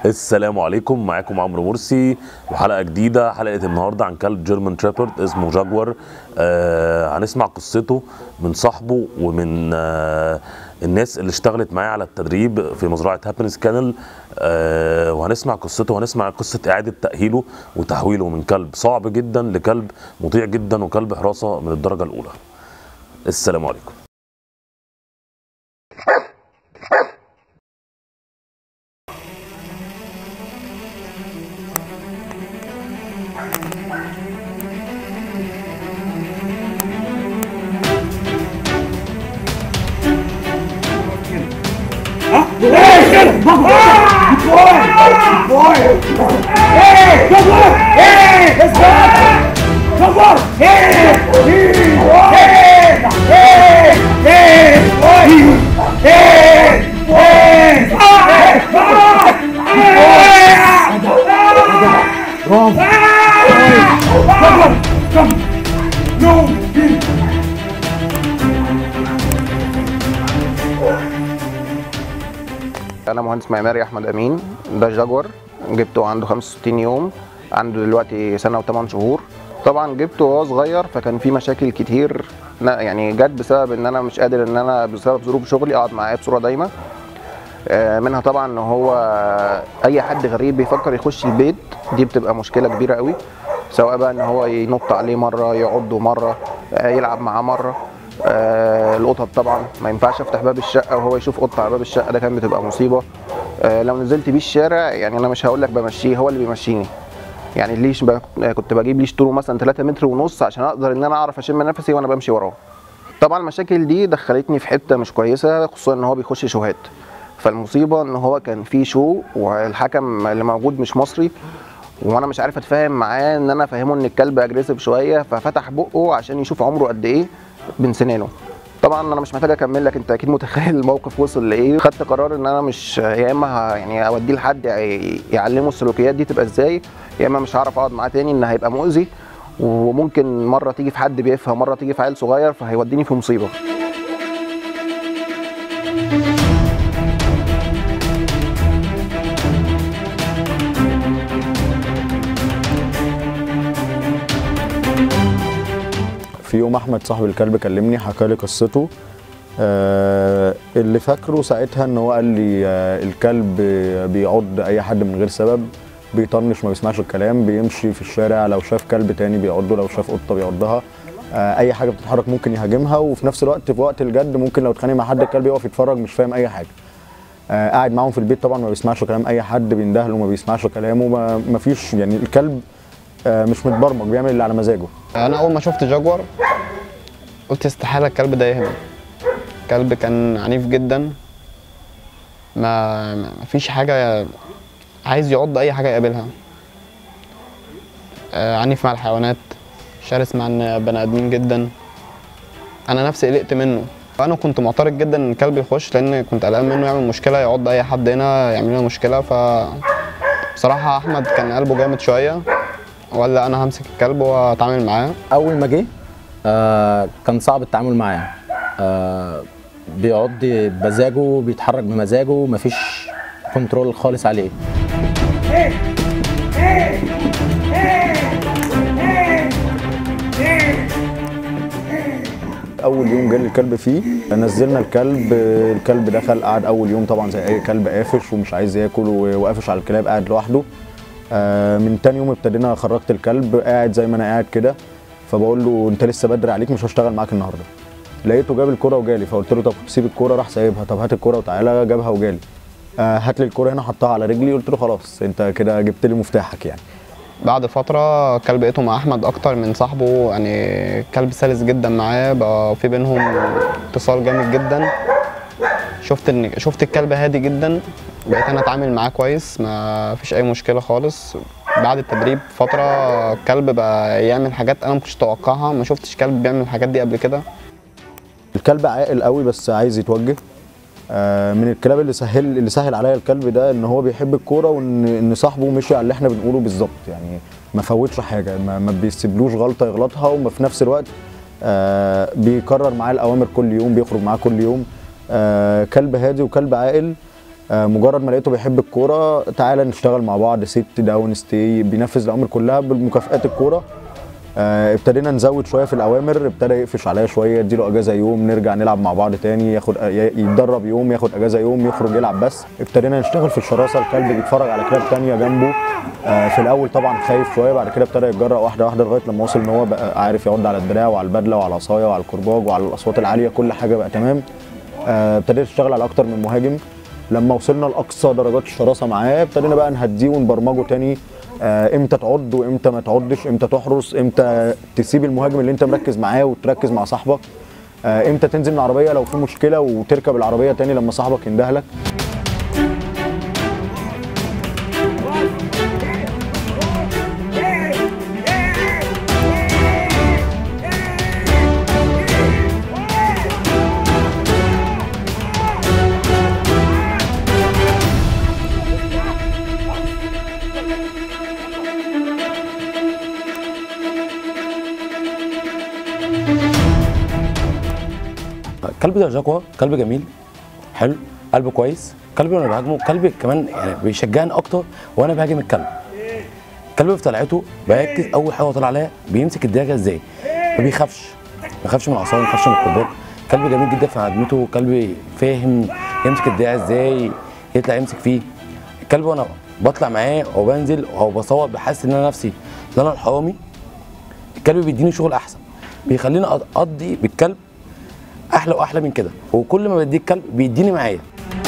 السلام عليكم معاكم عمرو مرسي وحلقه جديده حلقه النهارده عن كلب جيرمان تريبرد اسمه جاكور آه هنسمع قصته من صاحبه ومن آه الناس اللي اشتغلت معاه على التدريب في مزرعه هابينس كانل آه وهنسمع قصته وهنسمع قصه اعاده تاهيله وتحويله من كلب صعب جدا لكلب مطيع جدا وكلب حراسه من الدرجه الاولى السلام عليكم انا مهندس معماري احمد امين ده جاكور جبته عنده 65 يوم عنده دلوقتي سنه و8 شهور طبعا جبته وهو صغير فكان في مشاكل كتير نا- يعني جت بسبب ان انا مش قادر ان انا بسبب ظروف شغلي اقعد معاه بصوره دايمه آه، منها طبعا ان هو اي حد غريب بيفكر يخش البيت دي بتبقى مشكله كبيره قوي سواء بقى ان هو ينط عليه مره يعضه مره آه، يلعب معاه مره آه، القطط طبعا ما ينفعش افتح باب الشقه وهو يشوف قطه على باب الشقه ده كان بتبقى مصيبه آه، لو نزلت بيه الشارع يعني انا مش هقول لك بمشيه هو اللي بيمشيني يعني الليش ب... كنت بجيب ليش طوله مثلا 3 متر ونص عشان اقدر ان انا اعرف اشم نفسي وانا بمشي وراه طبعا المشاكل دي دخلتني في حته مش كويسه خصوصا ان هو بيخش شوهات فالمصيبه ان هو كان في شو والحكم اللي موجود مش مصري وانا مش عارف اتفاهم معاه ان انا افهمه ان الكلب اجريسيف شويه ففتح بقه عشان يشوف عمره قد ايه من سنانه طبعا انا مش محتاج اكمل لك انت اكيد متخيل الموقف وصل لايه خدت قرار ان انا مش يا اما ه- يعني اوديه لحد ي- يعلمه السلوكيات دي تبقى ازاي يا اما مش هعرف اقعد معاه تاني ان هيبقى مؤذي وممكن مره تيجي في حد بيفهم مره تيجي في عيل صغير فهيوديني في مصيبه في يوم احمد صاحب الكلب كلمني حكى لي قصته آه اللي فاكره ساعتها ان هو قال لي آه الكلب بيعض اي حد من غير سبب بيطنش ما بيسمعش الكلام بيمشي في الشارع لو شاف كلب تاني بيعضه لو شاف قطه بيعضها آه اي حاجه بتتحرك ممكن يهاجمها وفي نفس الوقت في وقت الجد ممكن لو اتخانق مع حد الكلب يقف يتفرج مش فاهم اي حاجه آه قاعد معاهم في البيت طبعا ما بيسمعش كلام اي حد بيندهله ما بيسمعش كلامه ما ما فيش يعني الكلب آه مش متبرمج بيعمل اللي على مزاجه انا اول ما شفت جاكور قلت استحاله الكلب ده يهمل كلب كان عنيف جدا ما ما فيش حاجه عايز يعض اي حاجه يقابلها آه، عنيف مع الحيوانات شرس مع البني ادمين جدا انا نفسي قلقت منه انا كنت معترض جدا ان الكلب يخش لان كنت قلقان منه يعمل مشكله يعض اي حد هنا يعمل لنا مشكله ف بصراحه احمد كان قلبه جامد شويه ولا انا همسك الكلب واتعامل معاه اول ما جه آه كان صعب التعامل معاه آه بيقعد بمزاجه بيتحرك بمزاجه مفيش كنترول خالص عليه اول يوم جالي الكلب فيه نزلنا الكلب الكلب دخل قعد اول يوم طبعا زي اي كلب قافش ومش عايز ياكل وقافش على الكلاب قاعد لوحده آه، من تاني يوم ابتدينا خرجت الكلب قاعد زي ما انا قاعد كده فبقول له انت لسه بدري عليك مش هشتغل معاك النهارده لقيته جاب الكرة وجالي فقلت له طب سيب الكرة راح سايبها طب هات الكرة وتعالى جابها وجالي آه، هات لي الكرة هنا حطها على رجلي قلت له خلاص انت كده جبت لي مفتاحك يعني بعد فترة كلب لقيته مع أحمد أكتر من صاحبه يعني كلب سلس جدا معاه بقى في بينهم اتصال جامد جدا شفت إن شفت الكلب هادي جدا بقيت أنا أتعامل معاه كويس ما فيش أي مشكلة خالص بعد التدريب فترة الكلب بقى يعمل حاجات أنا ما كنتش أتوقعها ما شفتش كلب بيعمل الحاجات دي قبل كده الكلب عاقل قوي بس عايز يتوجه آه، من الكلاب اللي سهل اللي سهل عليا الكلب ده ان هو بيحب الكوره وان ان صاحبه مشي على اللي احنا بنقوله بالظبط يعني ما فوتش حاجه ما, ما بيسيبلوش غلطه يغلطها وما في نفس الوقت آه بيكرر معاه الاوامر كل يوم بيخرج معاه كل يوم آه كلب هادي وكلب عاقل آه، مجرد ما لقيته بيحب الكوره تعالى نشتغل مع بعض ست داون ستي بينفذ الاوامر كلها بالمكافئات الكوره آه، ابتدينا نزود شويه في الاوامر ابتدى يقفش عليا شويه اديله اجازه يوم نرجع نلعب مع بعض تاني ياخد يتدرب يوم ياخد اجازه يوم يخرج يلعب بس ابتدينا نشتغل في الشراسه الكلب بيتفرج على كلاب تانية جنبه آه، في الاول طبعا خايف شويه بعد كده ابتدى يتجرأ واحده واحده لغايه لما وصل ان هو بقى عارف يعض على الدراع وعلى البدله وعلى العصايه وعلى الكرباج وعلى الاصوات العاليه كل حاجه بقى تمام آه، ابتديت اشتغل على اكتر من مهاجم لما وصلنا لاقصى درجات الشراسه معاه ابتدينا بقى نهديه ونبرمجه تاني آه، امتى تعض وامتى ما تعضش امتى تحرس امتى تسيب المهاجم اللي انت مركز معاه وتركز مع صاحبك آه، امتى تنزل من العربيه لو في مشكله وتركب العربيه تاني لما صاحبك يندهلك الكلب ده جاكوا كلب جميل حلو قلبه كويس كلب وانا بهاجمه كلب كمان يعني بيشجعني اكتر وانا بهاجم الكلب الكلب في طلعته بركز اول حاجه هو طلع عليها بيمسك الدراجه ازاي ما بيخافش ما بيخافش من العصايه ما بيخافش من الكرباج كلب جميل جدا في هجمته كلب فاهم يمسك الدراع ازاي يطلع يمسك فيه الكلب وانا بطلع معاه او بنزل او بصور بحس ان انا نفسي ان انا الحرامي الكلب بيديني شغل احسن بيخليني اقضي بالكلب احلى واحلى من كده وكل ما بديك كلب بيديني معايا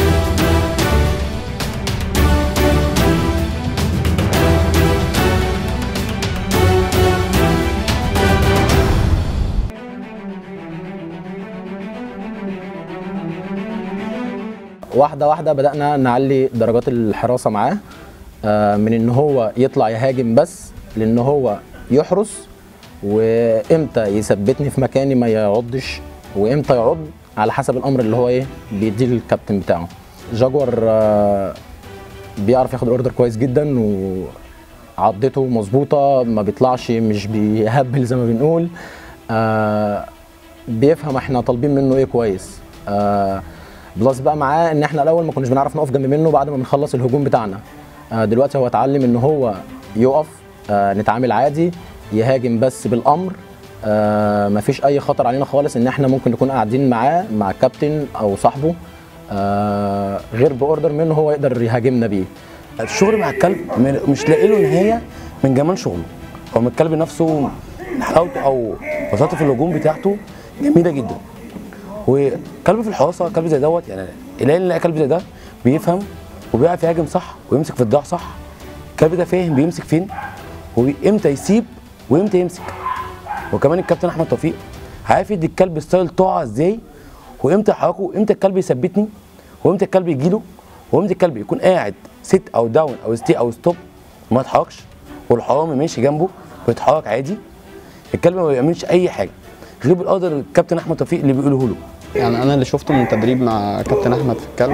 واحده واحده بدانا نعلي درجات الحراسه معاه آه، من ان هو يطلع يهاجم بس لان هو يحرس وامتى يثبتني في مكاني ما يعضش وامتى يعض على حسب الامر اللي هو ايه بيديه الكابتن بتاعه جاكوار آه، بيعرف ياخد الاوردر كويس جدا وعضته مظبوطه ما بيطلعش مش بيهبل زي ما بنقول آه، بيفهم احنا طالبين منه ايه كويس آه، بلس بقى معاه ان احنا الاول ما كناش بنعرف نقف جنب منه بعد ما بنخلص الهجوم بتاعنا آه، دلوقتي هو اتعلم ان هو يقف آه، نتعامل عادي يهاجم بس بالامر آه، مفيش اي خطر علينا خالص ان احنا ممكن نكون قاعدين معاه مع الكابتن او صاحبه آه، غير باوردر منه هو يقدر يهاجمنا بيه الشغل مع الكلب م- مش لاقي له نهايه من جمال شغله هو من الكلب نفسه حلاوته او بساطه في الهجوم بتاعته جميله جدا وكلب في الحراسه كلب زي دوت يعني قليل نلاقي كلب زي ده بيفهم وبيعرف يهاجم صح ويمسك في الدراع صح الكلب ده فاهم بيمسك فين وامتى يسيب وامتى يمسك وكمان الكابتن احمد توفيق عارف يدي الكلب ستايل طاعه ازاي وامتى يحركه وامتى الكلب يثبتني وامتى الكلب يجيله وامتى الكلب يكون قاعد ست او داون او ستي او ستوب وما يتحركش والحرامي ماشي جنبه بيتحرك عادي الكلب ما بيعملش اي حاجه غير بالقدر الكابتن احمد توفيق اللي بيقوله له يعني انا اللي شفته من تدريب مع كابتن احمد في الكلب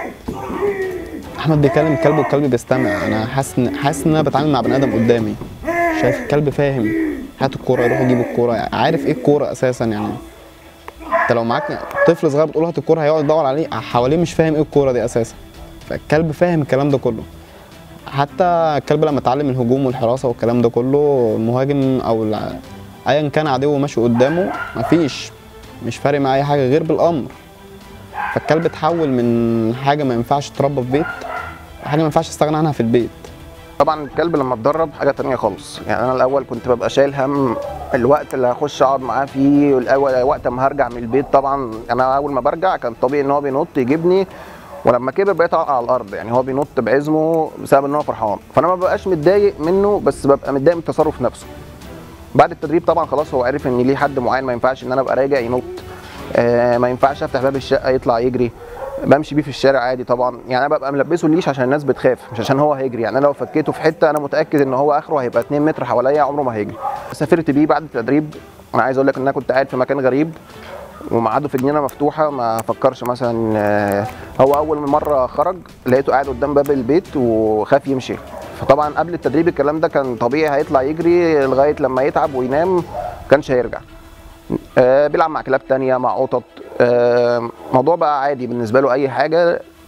احمد بيكلم الكلب والكلب بيستمع انا حاسس ان حاسس ان انا بتعامل مع بني ادم قدامي شايف الكلب فاهم هات الكوره يروح يجيب الكوره يعني عارف ايه الكوره اساسا يعني انت لو معاك طفل صغير بتقول له هات الكوره هيقعد يدور عليه حواليه مش فاهم ايه الكوره دي اساسا فالكلب فاهم الكلام ده كله حتى الكلب لما اتعلم الهجوم والحراسه والكلام ده كله المهاجم او الع- ايا كان عدوه ماشي قدامه مفيش مش فارق معاه اي حاجه غير بالامر فالكلب اتحول من حاجه ما ينفعش تربى في بيت حاجه ما ينفعش استغنى عنها في البيت طبعا الكلب لما اتدرب حاجه تانية خالص يعني انا الاول كنت ببقى شايل هم الوقت اللي هخش اقعد معاه فيه الاول وقت ما هرجع من البيت طبعا انا اول ما برجع كان طبيعي ان هو بينط يجيبني ولما كبر بقيت اقع على الارض يعني هو بينط بعزمه بسبب ان هو فرحان فانا ما ببقاش متضايق منه بس ببقى متضايق من التصرف نفسه بعد التدريب طبعا خلاص هو عرف ان ليه حد معين ما ينفعش ان انا ابقى راجع ينط آه ما ينفعش افتح باب الشقه يطلع يجري بمشي بيه في الشارع عادي طبعا يعني انا ببقى ملبسه الليش عشان الناس بتخاف مش عشان هو هيجري يعني انا لو فكيته في حته انا متاكد ان هو اخره هيبقى 2 متر حواليا عمره ما هيجري سافرت بيه بعد التدريب انا عايز اقول لك ان انا كنت قاعد في مكان غريب وميعاده في جنينه مفتوحه ما فكرش مثلا آه، هو اول مره خرج لقيته قاعد قدام باب البيت وخاف يمشي فطبعا قبل التدريب الكلام ده كان طبيعي هيطلع يجري لغايه لما يتعب وينام ما كانش هيرجع آه، بيلعب مع كلاب تانية مع قطط آه، الموضوع بقى عادي بالنسبه له اي حاجه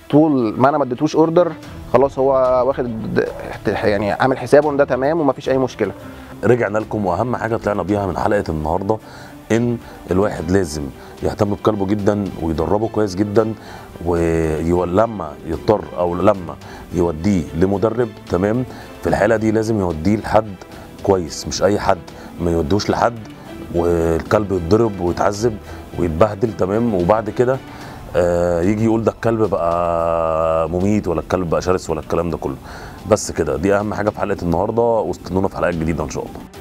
طول ما انا ما اديتوش اوردر خلاص هو واخد يعني عامل حسابه ان ده تمام ومفيش اي مشكله رجعنا لكم واهم حاجه طلعنا بيها من حلقه النهارده ان الواحد لازم يهتم بكلبه جدا ويدربه كويس جدا ولما يضطر او لما يوديه لمدرب تمام في الحاله دي لازم يوديه لحد كويس مش اي حد ما يودوش لحد والكلب يتضرب ويتعذب ويتبهدل تمام وبعد كده آه يجي يقول ده الكلب بقى مميت ولا الكلب بقى شرس ولا الكلام ده كله بس كده دي اهم حاجه في حلقه النهارده واستنونا في حلقات جديده ان شاء الله